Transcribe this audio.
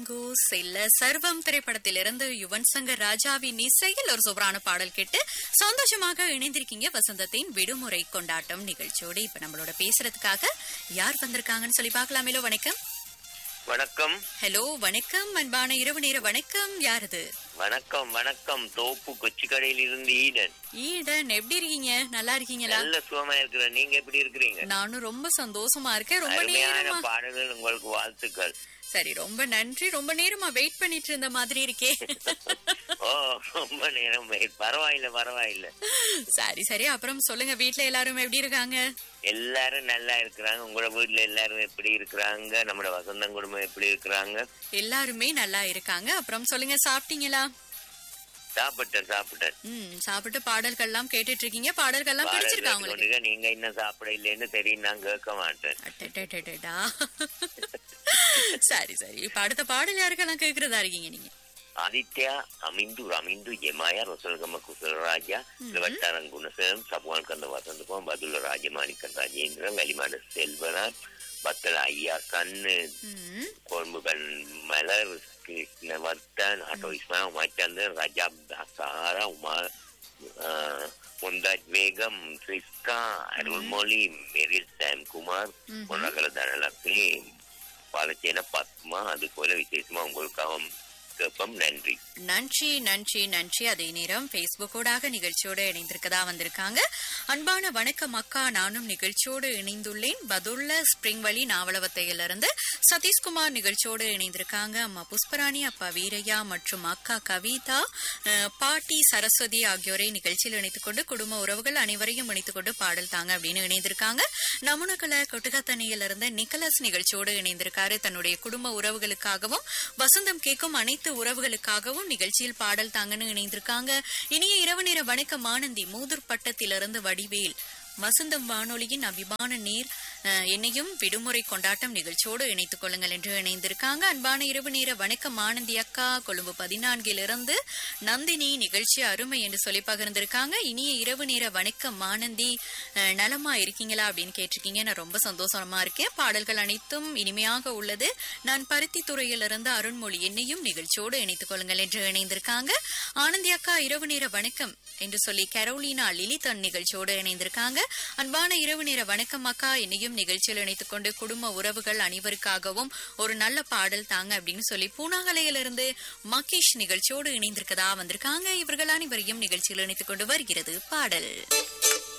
எங்கோ செல்ல சர்வம் திரைப்படத்திலிருந்து யுவன் சங்கர் ராஜாவின் இசையில் ஒரு சூப்பரான பாடல் கேட்டு சந்தோஷமாக இணைந்திருக்கீங்க வசந்தத்தின் விடுமுறை கொண்டாட்டம் நிகழ்ச்சியோடு இப்ப நம்மளோட பேசுறதுக்காக யார் வந்திருக்காங்கன்னு சொல்லி பார்க்கலாமேலோ வணக்கம் வணக்கம் ஹலோ வணக்கம் அன்பான இரவு நேர வணக்கம் யாரது வணக்கம் வணக்கம் தோப்பு கொச்சி கடையில் இருந்து ஈடன் ஈடன் எப்படி இருக்கீங்க நல்லா இருக்கீங்களா நல்ல சுகமா இருக்கிற நீங்க எப்படி இருக்கிறீங்க நானும் ரொம்ப சந்தோஷமா இருக்கேன் ரொம்ப அருமையான நேரமா பாடல்கள் உங்களுக்கு வாழ்த்துக்கள் சரி ரொம்ப நன்றி ரொம்ப நேரமா வெயிட் பண்ணிட்டு இருந்த மாதிரி இருக்கே ஓ ரொம்ப நேரம் wait. பரவாயில்ல பரவாயில்ல சரி சரி அப்புறம் சொல்லுங்க வீட்ல எல்லாரும் எப்படி இருக்காங்க எல்லாரும் நல்லா இருக்கிறாங்க உங்களோட வீட்டுல எல்லாரும் எப்படி இருக்கிறாங்க நம்மளோட வசந்தம் குடும்பம் எப்படி இருக்கிறாங்க எல்லாருமே நல்லா இருக்காங்க அப்புறம் சொல்லுங்க சாப்பிட்டீங்களா சாப்பிட்டேன் சாப்பிட்டேன் ம் சாப்பிட்டு பாடல்கள்லாம் கேட்டுட்டு இருக்கீங்க பாடல்கள்லாம் பாடல் பிடிச்சிருக்கா உங்களுக்கு கேட்டுக்கொண்டிருக்க, நீங்க இன்னும் சாப்பிட இல்லைன்னு தெரியும் நான் கேட்க மாட்டேன் அடடடடடா. சரி சரி இப்ப அடுத்த பாடல் யாருக்கெல்லாம் கேக்குறதா இருக்கீங்க நீங்க ආදිත්‍යයා අමින්දු රමින්දු යෙමය රොසල්ගම කුසල රාජා ලවට්ටරන් ගුණසම් සපුවන් කන්ද වසන්තකම බදුල රාජමානික රාජේන්ද්‍ර වැලිමඩ සෙල්වරත් බත්තල අයියා කන්න ம் කොල්මුගන් මලර් කිෂ්ණවර්තන් අටෝ ඉස්මා උමච්චන්ද රජබ් දසාර උමා මුන්දත් වේගම් ත්‍රිස්කා අරුල්මොලි මෙරිල් සෑම් කුමාர் பொன்னகல தனலட்சுமி பாலச்சேன பத்மா அது போல விசேஷமா உங்களுக்காகவும் கேட்போம் நன்றி நன்றி நன்றி நன்றி அதே நேரம் பேஸ்புக்கோடாக நிகழ்ச்சியோடு இணைந்திருக்கதா வந்திருக்காங்க அன்பான வணக்கம் அக்கா நானும் நிகழ்ச்சியோடு இணைந்துள்ளேன் பதுல்ல ஸ்பிரிங் வழி நாவலவத்தையிலிருந்து சதீஷ்குமார் நிகழ்ச்சியோடு இணைந்திருக்காங்க அம்மா புஷ்பராணி அப்பா வீரையா மற்றும் அக்கா கவிதா அஹ், பாட்டி சரஸ்வதி ஆகியோரை நிகழ்ச்சியில் இணைத்துக் கொண்டு குடும்ப உறவுகள் அனைவரையும் இணைத்துக் கொண்டு பாடல் தாங்க அப்படின்னு இணைந்திருக்காங்க நமுனகல கொட்டுகத்தனையிலிருந்து நிக்கலஸ் நிகழ்ச்சியோடு இணைந்திருக்காரு தன்னுடைய குடும்ப உறவுகளுக்காகவும் வசந்தம் கேட்கும் அனைத்து உறவுகளுக்காகவும் நிகழ்ச்சியில் பாடல் தாங்கன்னு இணைந்திருக்காங்க இனிய இரவு நேர வணக்கம் ஆனந்தி மூதூர் பட்டத்திலிருந்து வடிவேல் வசந்தம் வானொலியின் அபிமான நீர் அஹ், என்னையும் விடுமுறை கொண்டாட்டம் நிகழ்ச்சியோடு இணைத்துக் கொள்ளுங்கள் என்று இணைந்திருக்காங்க அன்பான இரவு நேர வணக்கம் ஆனந்தி அக்கா கொழும்பு பதினான்கிலிருந்து நந்தினி நிகழ்ச்சி அருமை என்று சொல்லி பகிர்ந்திருக்காங்க இனிய இரவு நேர வணக்கம் ஆனந்தி அஹ், நலமா இருக்கீங்களா அப்படின்னு கேட்டிருக்கீங்க நான் ரொம்ப சந்தோஷமா இருக்கேன் பாடல்கள் அனைத்தும் இனிமையாக உள்ளது நான் பருத்தி துறையிலிருந்து அருண்மொழி என்னையும் நிகழ்ச்சியோடு இணைத்துக் கொள்ளுங்கள் என்று இணைந்திருக்காங்க ஆனந்தி அக்கா இரவு நேர வணக்கம் என்று சொல்லி கரோலினா லிலிதன் நிகழ்ச்சியோடு இணைந்திருக்காங்க அன்பான இரவு நேர வணக்கம் அக்கா என்னையும் நிகழ்ச்சியில் இணைத்துக் கொண்டு குடும்ப உறவுகள் அனைவருக்காகவும் ஒரு நல்ல பாடல் தாங்க அப்படின்னு சொல்லி பூனாகலையிலிருந்து மகேஷ் நிகழ்ச்சியோடு இணைந்திருக்கதா வந்திருக்காங்க இவர்கள் அனைவரையும் நிகழ்ச்சியில் இணைத்துக் கொண்டு வருகிறது பாடல்